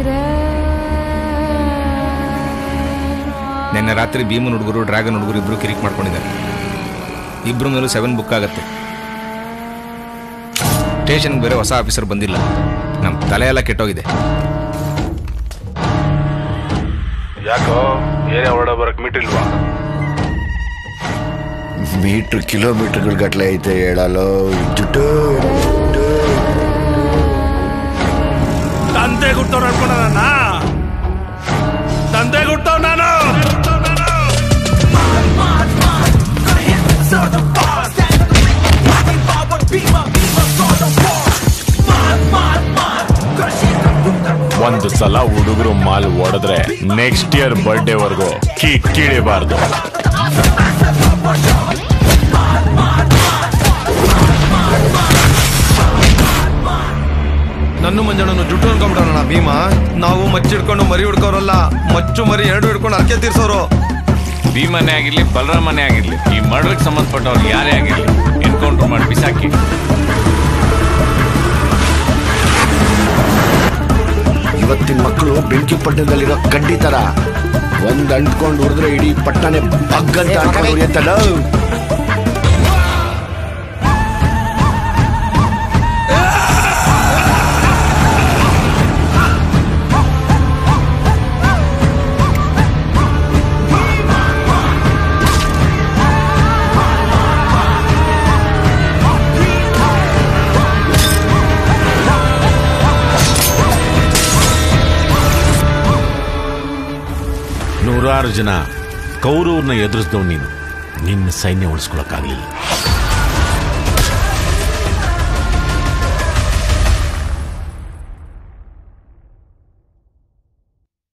ನಿನ್ನೆ ರಾತ್ರಿ ಭೀಮನ್ ಹುಡುಗರು ಡ್ರ್ಯಾಗನ್ ಹುಡುಗರು ಇಬ್ರು ಕಿರಿಕ್ ಮಾಡ್ಕೊಂಡಿದ್ದಾರೆ ಇಬ್ರು ಮೇಲೂ ಸೆವೆನ್ ಬುಕ್ ಆಗತ್ತೆ ಸ್ಟೇಷನ್ಗೆ ಬೇರೆ ಹೊಸ ಆಫೀಸರ್ ಬಂದಿಲ್ಲ ನಮ್ಮ ತಲೆ ಎಲ್ಲ ಕೆಟ್ಟೋಗಿದೆ ಯಾಕೋ ಏರಿಯಾ ಹೊರಡ ಬರಕ್ ಮೀಟಿಲ್ವಾ ಮೀಟ್ರ್ ಕಿಲೋಮೀಟರ್ಗಳ ಗಟ್ಲೆ ಐತೆ ಹೇಳಲು ಜುಟ್ಟು ತಂದೆ ಗುಟ್ಟವ್ ನಡ್ಕೊಂಡ ತಂದೆ ಗುಟ್ಟವ್ ನಾನು ಒಂದು ಸಲ ಹುಡುಗರು ಮಾಲ್ ಹೊಡೆದ್ರೆ ನೆಕ್ಸ್ಟ್ ಇಯರ್ ಬರ್ಡೇ ವರ್ಗು ಕಿಕ್ಕಿಡಿಬಾರ್ದು ನನ್ನ ಮಂಜಣ್ಣನು ಜುಟ್ಟು ಅನ್ಕೊಂಬಿಡೋಣ ಭೀಮ ನಾವು ಮಚ್ಚಿಡ್ಕೊಂಡು ಮರಿ ಹಿಡ್ಕೋರಲ್ಲ ಮಚ್ಚು ಮರಿ ಎರಡು ಹಿಡ್ಕೊಂಡು ಅರ್ಕೆ ತೀರ್ಸೋರು ಭೀಮನೆ ಆಗಿರ್ಲಿ ಬಲರಾಮನೆ ಆಗಿರ್ಲಿ ಈ ಮರ್ಡರ್ಗೆ ಸಂಬಂಧಪಟ್ಟವ್ರು ಯಾರೇ ಆಗಿರ್ಲಿ ಎನ್ಕೌಂಟರ್ ಮಾಡಿ ಬಿಸಾಕಿ ಇವತ್ತಿನ ಮಕ್ಕಳು ಬೆಂಕಿ ಪಟ್ಟಣದಲ್ಲಿರೋ ಕಡ್ಡಿ ತರ ಒಂದ್ ಅಂಟ್ಕೊಂಡು ಹೊಡೆದ್ರೆ ಇಡೀ ಪಟ್ಟಣೆ ಬಗ್ಗಂತ ಅಂಟ್ಕೊಂಡು ಉರಿಯತ್ತಲ್ಲ ನೂರಾರು ಜನ ಕೌರವ್ರನ್ನ ಎದುರಿಸಿದವ್ ನೀನು ನಿನ್ನ ಸೈನ್ಯ ಉಳಿಸ್ಕೊಳಕ್ಕಾಗ್ಲಿಲ್ಲ